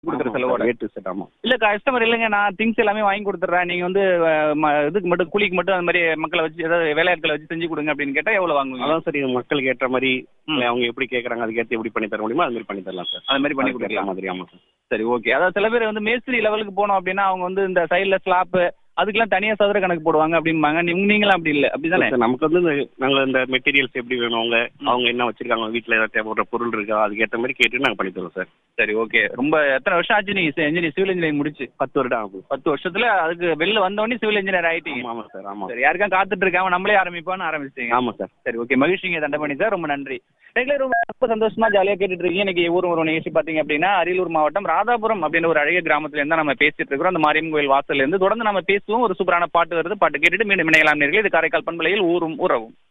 கொடுக்குற செலவோட A to set ஆமா இல்ல கஸ்டமர் இல்லைங்க நான் திங்ஸ் எல்லாமே வாங்கி கொடுத்துட்றேன் நீங்க வந்து அஹ், ம- இதுக்கு மட்டும் கூலிக்கு மட்டும் அந்த மாதிரி மக்களை வச்சு ஏதாவது வேலையாட்களை வச்சு செஞ்சு கொடுங்க அப்படின்னு கேட்டா எவ்வளவு வாங்குவீங்க அதான் சார் இது மக்களுக்கு ஏற்ற மாதிரி ம். இல்ல அவங்க எப்படி கேக்குறாங்க அதுக்கு ஏற்ற எப்படி பண்ணி தர முடியுமோ அது மாதிரி பண்ணி தரலாம் சார் அந்த மாதிரி பண்ணி அதுக்கு ஏற்ற கொடுக்கலாம் மாதிரி ஆமா சார் சரி ஓகே அதாவது சில பேர் வந்து மேஸ்திரி லெவலுக்கு போனோம் அப்படின்னா அவங்க வந்து இந்த சைடுல ஸ்லாப் அதுக்கெல்லாம் தனியா சதுர கணக்கு போடுவாங்க அப்படிம்பாங்க நீங்க நீங்களும் அப்படி இல்ல அப்படிதானே சார், நமக்கு வந்து இந்த நாங்க இந்த மெட்டீரியல்ஸ் எப்படி வேணும் அவங்க அவங்க என்ன வச்சிருக்காங்க வீட்ல ஏதாவது தேவைப்படுற பொருள் இருக்கா அதுக்கு ஏற்ற மாதிரி கேட்டு நாங்க பண்ணி தரோம் சார் சரி ஓகே ரொம்ப எத்தனை வருஷம் ஆச்சு நீங்க இன்ஜினியர் சிவில் இன்ஜினியரிங் முடிச்சு பத்து வருடம் ஆகும் பத்து வருஷத்துல அதுக்கு வெளில வந்தவொடனே சிவில் இன்ஜினியர் ஆயிட்டீங்க ஆமா சார் ஆமா சரி யாருக்கா காத்துட்டு இருக்காம நம்மளே ஆரம்பிப்போம்னு ஆரம்பிச்சிட்டீங்க ஆமா சார் சரி ஓகே மகிழ்ச்சிங்க தண்டபணி சார் ரொம்ப நன்றி ரெகுலர் ரொம்ப ரொம்ப சந்தோஷமா ஜாலியா கேட்டுட்டு இருக்கீங்க இன்னைக்கு ஊர் ஒரு நிகழ்ச்சி பாத்தீங்க அப்படின்னா அரியலூர் மாவட்டம் ராதாபுரம் அப்படின்ற ஒரு அழகிய கிராமத்துல இருந்தா நம்ம பேசிட்டு இருக்கிறோம் அந்த மாரியம்மன் கோயில் வாசல்ல இருந்து தொடர்ந்து நம்ம பேசுவோம் ஒரு சூப்பரான பாட்டு வருது பாட்டு கேட்டுட்டு மீண்டும் இணையலாம் நேர்களே இது காரைக்கால் பண்பலையில் ஊரும் உறவும்